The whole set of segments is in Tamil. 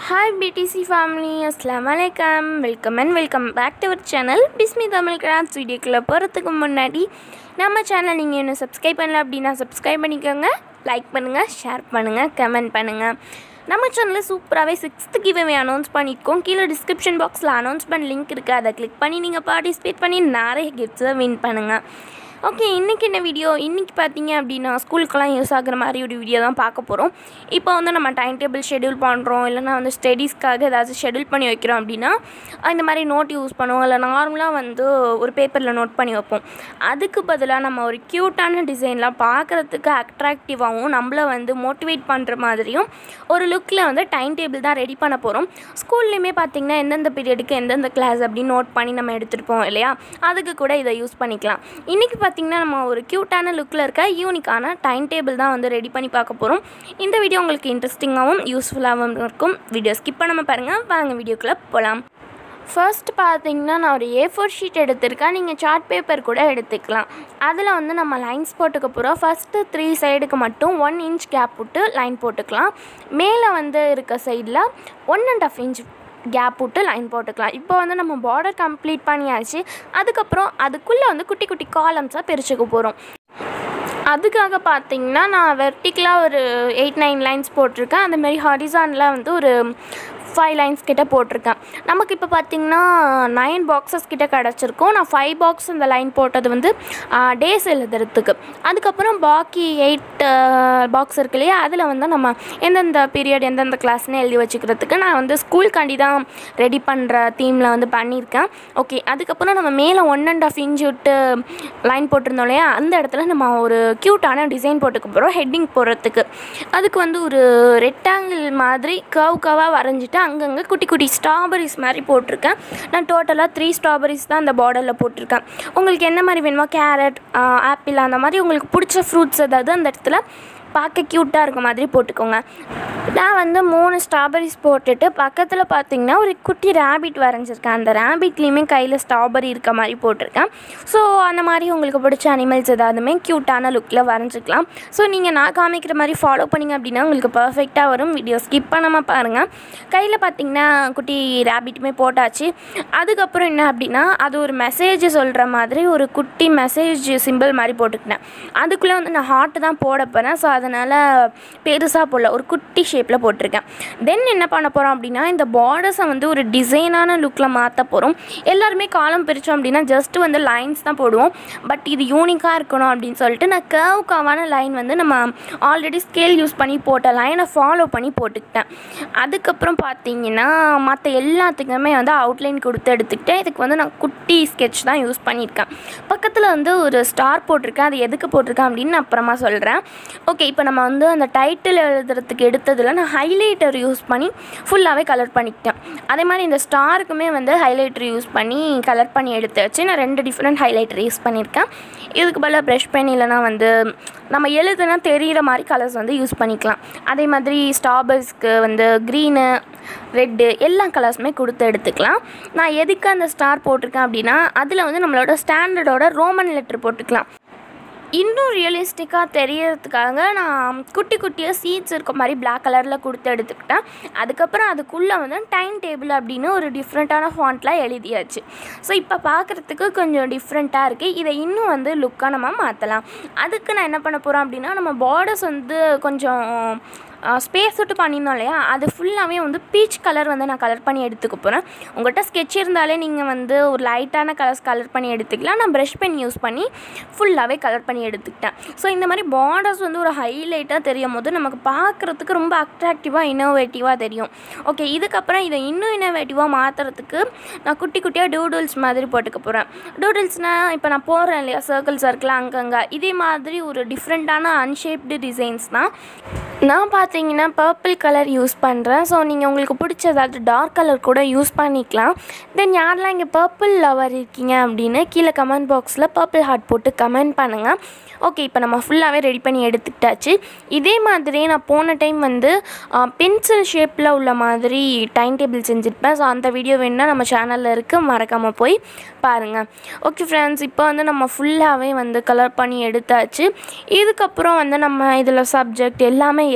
ஹாய் பிடிசி ஃபேமிலி அஸ்லாம் வலைக்கம் welcome and welcome back to our channel Bismi Tamil crafts வீடியோக்குள்ளே போகிறதுக்கு முன்னாடி நம்ம சேனல் நீங்கள் இன்னும் சப்ஸ்கிரைப் பண்ணல அப்படின்னா சப்ஸ்கிரைப் பண்ணிக்கோங்க லைக் பண்ணுங்கள் ஷேர் பண்ணுங்கள் கமெண்ட் பண்ணுங்கள் நம்ம சேனலில் சூப்பராகவே சிக்ஸ்த்து கிவ்வே அனௌன்ஸ் பண்ணியிருக்கோம் கீழே டிஸ்கிரிப்ஷன் பாக்ஸில் அனௌன்ஸ்மெண்ட் லிங்க் இருக்குது அதை கிளிக் பண்ணி நீங்கள் பார்ட்டிசிபேட் பண்ணி நிறைய கிஃப்ட்ஸை வின் பண்ணுங்கள் ஓகே இன்றைக்கி என்ன வீடியோ இன்றைக்கி பார்த்தீங்க அப்படின்னா ஸ்கூலுக்கெல்லாம் யூஸ் ஆகுற மாதிரி ஒரு வீடியோ தான் பார்க்க போகிறோம் இப்போ வந்து நம்ம டைம் டேபிள் ஷெடியூல் பண்ணுறோம் இல்லைனா வந்து ஸ்டடீஸ்க்காக ஏதாச்சும் ஷெடியூல் பண்ணி வைக்கிறோம் அப்படின்னா இந்த மாதிரி நோட் யூஸ் பண்ணுவோம் இல்லை நார்மலாக வந்து ஒரு பேப்பரில் நோட் பண்ணி வைப்போம் அதுக்கு பதிலாக நம்ம ஒரு க்யூட்டான டிசைன்லாம் பார்க்குறதுக்கு அட்ராக்டிவாகவும் நம்மளை வந்து மோட்டிவேட் பண்ணுற மாதிரியும் ஒரு லுக்கில் வந்து டைம் டேபிள் தான் ரெடி பண்ண போகிறோம் ஸ்கூல்லையுமே பார்த்திங்கன்னா எந்தெந்த பீரியடுக்கு எந்தெந்த கிளாஸ் அப்படின்னு நோட் பண்ணி நம்ம எடுத்துகிட்டு போவோம் இல்லையா அதுக்கு கூட இதை யூஸ் பண்ணிக்கலாம் இன்றைக்கி பார்த்திங்கன்னா நம்ம ஒரு க்யூட்டான லுக்கில் இருக்க யூனிக்கான டைம் டேபிள் தான் வந்து ரெடி பண்ணி பார்க்க போகிறோம் இந்த வீடியோ உங்களுக்கு இன்ட்ரெஸ்டிங்காகவும் யூஸ்ஃபுல்லாகவும் இருக்கும் வீடியோ ஸ்கிப் பண்ணாமல் பாருங்கள் வாங்க வீடியோக்குள்ளே போகலாம் ஃபர்ஸ்ட் பார்த்தீங்கன்னா நான் ஒரு ஏ ஃபோர் ஷீட் எடுத்திருக்கேன் நீங்கள் சார்ட் பேப்பர் கூட எடுத்துக்கலாம் அதில் வந்து நம்ம லைன்ஸ் போட்டுக்க போகிறோம் ஃபஸ்ட்டு த்ரீ சைடுக்கு மட்டும் ஒன் இன்ச் கேப் விட்டு லைன் போட்டுக்கலாம் மேலே வந்து இருக்க சைடில் one and half inch gap விட்டு லைன் போட்டுக்கலாம் இப்போ வந்து நம்ம பார்டர் கம்ப்ளீட் பண்ணியாச்சு அதுக்கப்புறம் அதுக்குள்ளே வந்து குட்டி குட்டி காலம்ஸாக பிரிச்சுக்க போகிறோம் அதுக்காக பார்த்தீங்கன்னா நான் வெர்டிக்கலாக ஒரு எயிட் நைன் லைன்ஸ் போட்டிருக்கேன் அந்தமாரி ஹாரிசானில் வந்து ஒரு ஃபைவ் லைன்ஸ் கிட்ட போட்டிருக்கேன் நமக்கு இப்போ பார்த்திங்கன்னா நைன் பாக்ஸஸ் கிட்ட கிடச்சிருக்கும் நான் ஃபைவ் பாக்ஸ் இந்த லைன் போட்டது வந்து டேஸ் எழுதுறதுக்கு அதுக்கப்புறம் பாக்கி எயிட் பாக்ஸ் இருக்கு இல்லையா அதில் வந்து நம்ம எந்தெந்த பீரியட் எந்தெந்த கிளாஸ்னு எழுதி வச்சுக்கிறதுக்கு நான் வந்து ஸ்கூல்காண்டி தான் ரெடி பண்ணுற தீமில் வந்து பண்ணியிருக்கேன் ஓகே அதுக்கப்புறம் நம்ம மேலே ஒன் அண்ட் ஆஃப் இன்ச் விட்டு லைன் போட்டிருந்தோம் இல்லையா அந்த இடத்துல நம்ம ஒரு க்யூட்டான டிசைன் போட்டுக்க போகிறோம் ஹெட்டிங் போடுறதுக்கு அதுக்கு வந்து ஒரு ரெக்டாங்கிள் மாதிரி கவ் கவாக வரைஞ்சிட்டு அங்கங்கே குட்டி குட்டி ஸ்ட்ராபெரிஸ் மாதிரி போட்டிருக்கேன் நான் டோட்டலாக த்ரீ ஸ்ட்ராபெரிஸ் தான் அந்த பார்டரில் போட்டிருக்கேன் உங்களுக்கு என்ன மாதிரி வேணுமோ கேரட் ஆப்பிள் அந்த மாதிரி உங்களுக்கு பிடிச்ச ஃப்ரூட்ஸ் ஏதாவது அந்த இடத்துல பார்க்க க்யூட்டாக இருக்க மாதிரி போட்டுக்கோங்க நான் வந்து மூணு ஸ்ட்ராபெரிஸ் போட்டுட்டு பக்கத்தில் பார்த்தீங்கன்னா ஒரு குட்டி ரேபிட் வரைஞ்சிருக்கேன் அந்த ரேபிட்லேயுமே கையில் ஸ்ட்ராபெரி இருக்க மாதிரி போட்டிருக்கேன் ஸோ அந்த மாதிரி உங்களுக்கு பிடிச்ச அனிமல்ஸ் ஏதாவதுமே க்யூட்டான லுக்கில் வரைஞ்சிக்கலாம் ஸோ நீங்கள் நான் காமிக்கிற மாதிரி ஃபாலோ பண்ணிங்க அப்படின்னா உங்களுக்கு பர்ஃபெக்டாக வரும் வீடியோ ஸ்கிப் பண்ணாமல் பாருங்கள் கையில் பார்த்தீங்கன்னா குட்டி ரேபிட்டுமே போட்டாச்சு அதுக்கப்புறம் என்ன அப்படின்னா அது ஒரு மெசேஜ் சொல்கிற மாதிரி ஒரு குட்டி மெசேஜ் சிம்பிள் மாதிரி போட்டுக்கிட்டேன் அதுக்குள்ளே வந்து நான் ஹார்ட்டு தான் போட போகிறேன் ஸோ அதனால் பெருசாக போடல ஒரு குட்டி ஷேப்பில் போட்டிருக்கேன் தென் என்ன பண்ண போகிறோம் அப்படின்னா இந்த பார்டர்ஸை வந்து ஒரு டிசைனான லுக்கில் மாற்ற போகிறோம் எல்லாருமே காலம் பிரித்தோம் அப்படின்னா ஜஸ்ட் வந்து லைன்ஸ் தான் போடுவோம் பட் இது யூனிக்காக இருக்கணும் அப்படின்னு சொல்லிட்டு நான் கர்வ் கவான லைன் வந்து நம்ம ஆல்ரெடி ஸ்கேல் யூஸ் பண்ணி போட்ட லைனை ஃபாலோ பண்ணி போட்டுக்கிட்டேன் அதுக்கப்புறம் பார்த்தீங்கன்னா மற்ற எல்லாத்துக்குமே வந்து அவுட்லைன் கொடுத்து எடுத்துக்கிட்டேன் இதுக்கு வந்து நான் குட்டி ஸ்கெட்ச் தான் யூஸ் பண்ணியிருக்கேன் பக்கத்தில் வந்து ஒரு ஸ்டார் போட்டிருக்கேன் அது எதுக்கு போட்டிருக்கேன் அப்படின்னு நான் அப்புறமா சொல்கிறேன் ஓகே இப்போ நம்ம வந்து அந்த டைட்டில் எழுதுறதுக்கு எடுத்ததில் நான் ஹைலைட்டர் யூஸ் பண்ணி ஃபுல்லாகவே கலர் பண்ணிக்கிட்டேன் அதே மாதிரி இந்த ஸ்டாருக்குமே வந்து ஹைலைட்டர் யூஸ் பண்ணி கலர் பண்ணி எடுத்து வச்சு நான் ரெண்டு டிஃப்ரெண்ட் ஹைலைட்டர் யூஸ் பண்ணியிருக்கேன் இதுக்கு பதிலாக ப்ரஷ் பென் இல்லைனா வந்து நம்ம எழுதுனா தெரிகிற மாதிரி கலர்ஸ் வந்து யூஸ் பண்ணிக்கலாம் அதே மாதிரி ஸ்டாபர்ஸ்க்கு வந்து க்ரீனு ரெட்டு எல்லா கலர்ஸுமே கொடுத்து எடுத்துக்கலாம் நான் எதுக்கு அந்த ஸ்டார் போட்டிருக்கேன் அப்படின்னா அதில் வந்து நம்மளோட ஸ்டாண்டர்டோட ரோமன் லெட்டர் போட்டுக்கலாம் இன்னும் ரியலிஸ்டிக்காக தெரியறதுக்காக நான் குட்டி குட்டியாக சீட்ஸ் இருக்க மாதிரி பிளாக் கலரில் கொடுத்து எடுத்துக்கிட்டேன் அதுக்கப்புறம் அதுக்குள்ளே வந்து டைம் டேபிள் அப்படின்னு ஒரு டிஃப்ரெண்ட்டான ஃபாண்ட்லாம் எழுதியாச்சு ஸோ இப்போ பார்க்குறதுக்கு கொஞ்சம் டிஃப்ரெண்ட்டாக இருக்குது இதை இன்னும் வந்து லுக்காக நம்ம மாற்றலாம் அதுக்கு நான் என்ன பண்ண போகிறோம் அப்படின்னா நம்ம பார்டர்ஸ் வந்து கொஞ்சம் ஸ்பேஸ் விட்டு பண்ணியிருந்தோம் இல்லையா அது ஃபுல்லாகவே வந்து பீச் கலர் வந்து நான் கலர் பண்ணி எடுத்துக்க போகிறேன் உங்கள்கிட்ட ஸ்கெட்ச் இருந்தாலே நீங்கள் வந்து ஒரு லைட்டான கலர்ஸ் கலர் பண்ணி எடுத்துக்கலாம் நான் ப்ரஷ் பென் யூஸ் பண்ணி ஃபுல்லாகவே கலர் பண்ணி எடுத்துக்கிட்டேன் ஸோ இந்த மாதிரி பார்டர்ஸ் வந்து ஒரு ஹைலைட்டாக தெரியும் போது நமக்கு பார்க்குறதுக்கு ரொம்ப அட்ராக்டிவாக இன்னோவேட்டிவாக தெரியும் ஓகே இதுக்கப்புறம் இதை இன்னும் இன்னோவேட்டிவாக மாற்றுறதுக்கு நான் குட்டி குட்டியாக டூடுல்ஸ் மாதிரி போட்டுக்க போகிறேன் டூடுல்ஸ்னால் இப்போ நான் போடுறேன் இல்லையா சர்க்கிள் சர்க்கிள் அங்கங்கே இதே மாதிரி ஒரு டிஃப்ரெண்ட்டான அன்ஷேப்டு டிசைன்ஸ் தான் நான் பார்த்தீங்கன்னா பர்பிள் கலர் யூஸ் பண்ணுறேன் ஸோ நீங்கள் உங்களுக்கு பிடிச்ச ஏதாவது டார்க் கலர் கூட யூஸ் பண்ணிக்கலாம் தென் யாரெல்லாம் இங்கே பர்பிள் லவர் இருக்கீங்க அப்படின்னு கீழே கமெண்ட் பாக்ஸில் பர்பிள் ஹார்ட் போட்டு கமெண்ட் பண்ணுங்கள் ஓகே இப்போ நம்ம ஃபுல்லாகவே ரெடி பண்ணி எடுத்துக்கிட்டாச்சு இதே மாதிரியே நான் போன டைம் வந்து பென்சில் ஷேப்பில் உள்ள மாதிரி டைம் டேபிள் செஞ்சுருப்பேன் ஸோ அந்த வீடியோ வேணுன்னா நம்ம சேனலில் இருக்குது மறக்காமல் போய் பாருங்கள் ஓகே ஃப்ரெண்ட்ஸ் இப்போ வந்து நம்ம ஃபுல்லாகவே வந்து கலர் பண்ணி எடுத்தாச்சு இதுக்கப்புறம் வந்து நம்ம இதில் சப்ஜெக்ட் எல்லாமே எழுதிட்டு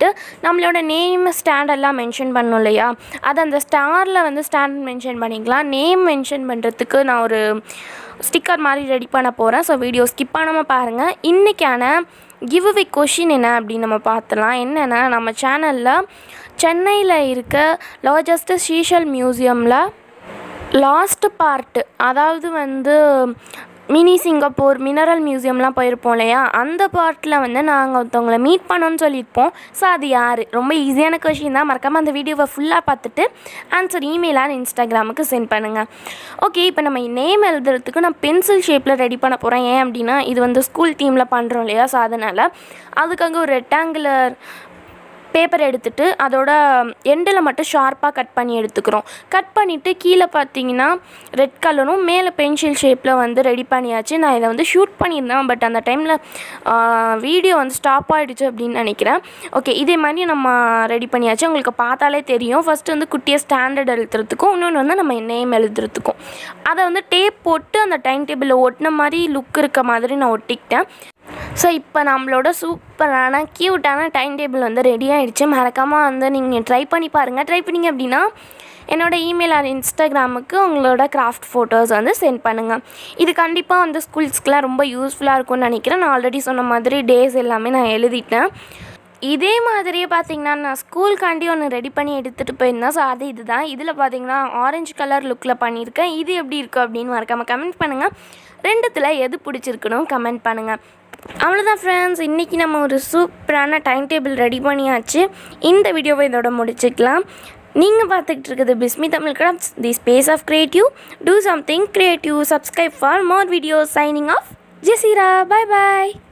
பண்ணிவிட்டு நம்மளோட நேம் ஸ்டாண்டர்ட்லாம் மென்ஷன் பண்ணோம் இல்லையா அது அந்த ஸ்டாரில் வந்து ஸ்டாண்டர்ட் மென்ஷன் பண்ணிக்கலாம் நேம் மென்ஷன் பண்ணுறதுக்கு நான் ஒரு ஸ்டிக்கர் மாதிரி ரெடி பண்ண போகிறேன் ஸோ வீடியோ ஸ்கிப் பண்ணாமல் பாருங்கள் இன்றைக்கான கிவ் அவே கொஷின் என்ன அப்படின்னு நம்ம பார்த்துலாம் என்னென்னா நம்ம சேனலில் சென்னையில் இருக்க லார்ஜஸ்ட் சீஷல் மியூசியமில் லாஸ்ட் பார்ட்டு அதாவது வந்து மினி சிங்கப்பூர் மினரல் மியூசியம்லாம் போயிருப்போம் இல்லையா அந்த பார்ட்டில் வந்து நாங்கள் ஒருத்தவங்களை மீட் பண்ணோன்னு சொல்லியிருப்போம் ஸோ அது யார் ரொம்ப ஈஸியான கொஷின் தான் மறக்காமல் அந்த வீடியோவை ஃபுல்லாக பார்த்துட்டு ஆன்சர் இமெயிலான இன்ஸ்டாகிராமுக்கு சென்ட் பண்ணுங்கள் ஓகே இப்போ நம்ம நேம் எழுதுறதுக்கு நான் பென்சில் ஷேப்பில் ரெடி பண்ண போகிறேன் ஏன் அப்படின்னா இது வந்து ஸ்கூல் டீமில் பண்ணுறோம் இல்லையா ஸோ அதனால் அதுக்காக ஒரு ரெக்டாங்குலர் பேப்பர் எடுத்துட்டு அதோட எண்டில் மட்டும் ஷார்ப்பாக கட் பண்ணி எடுத்துக்கிறோம் கட் பண்ணிவிட்டு கீழே பார்த்தீங்கன்னா ரெட் கலரும் மேலே பென்சில் ஷேப்பில் வந்து ரெடி பண்ணியாச்சு நான் இதை வந்து ஷூட் பண்ணியிருந்தேன் பட் அந்த டைமில் வீடியோ வந்து ஸ்டாப் ஆகிடுச்சு அப்படின்னு நினைக்கிறேன் ஓகே இதே மாதிரி நம்ம ரெடி பண்ணியாச்சு உங்களுக்கு பார்த்தாலே தெரியும் ஃபஸ்ட்டு வந்து குட்டியாக ஸ்டாண்டர்ட் எழுதுறதுக்கும் இன்னொன்று வந்து நம்ம நேம் எழுதுறதுக்கும் அதை வந்து டேப் போட்டு அந்த டைம் டேபிளில் ஒட்டின மாதிரி லுக் இருக்க மாதிரி நான் ஒட்டிக்கிட்டேன் ஸோ இப்போ நம்மளோட சூப்பரான க்யூட்டான டைம் டேபிள் வந்து ரெடி ஆகிடுச்சு மறக்காமல் வந்து நீங்கள் ட்ரை பண்ணி பாருங்கள் ட்ரை பண்ணிங்க அப்படின்னா என்னோடய இமெயில் ஆர் இன்ஸ்டாகிராமுக்கு உங்களோட கிராஃப்ட் ஃபோட்டோஸ் வந்து சென்ட் பண்ணுங்கள் இது கண்டிப்பாக வந்து ஸ்கூல்ஸ்க்கெலாம் ரொம்ப யூஸ்ஃபுல்லாக இருக்கும்னு நினைக்கிறேன் நான் ஆல்ரெடி சொன்ன மாதிரி டேஸ் எல்லாமே நான் எழுதிட்டேன் இதே மாதிரியே பார்த்தீங்கன்னா நான் ஸ்கூலுக்காண்டி ஒன்று ரெடி பண்ணி எடுத்துகிட்டு போயிருந்தேன் ஸோ அது இதுதான் இதில் பார்த்தீங்கன்னா ஆரஞ்சு கலர் லுக்கில் பண்ணியிருக்கேன் இது எப்படி இருக்குது அப்படின்னு மறக்காமல் கமெண்ட் பண்ணுங்கள் ரெண்டுத்தில் எது பிடிச்சிருக்கணும் கமெண்ட் பண்ணுங்கள் அவ்வளோதான் ஃப்ரெண்ட்ஸ் இன்றைக்கி நம்ம ஒரு சூப்பரான டைம் டேபிள் ரெடி பண்ணியாச்சு இந்த வீடியோவை இதோட முடிச்சுக்கலாம் நீங்கள் பார்த்துக்கிட்டு இருக்குது Bismi Tamil crafts the space of creative do something creative subscribe for more videos signing off Jaseera bye bye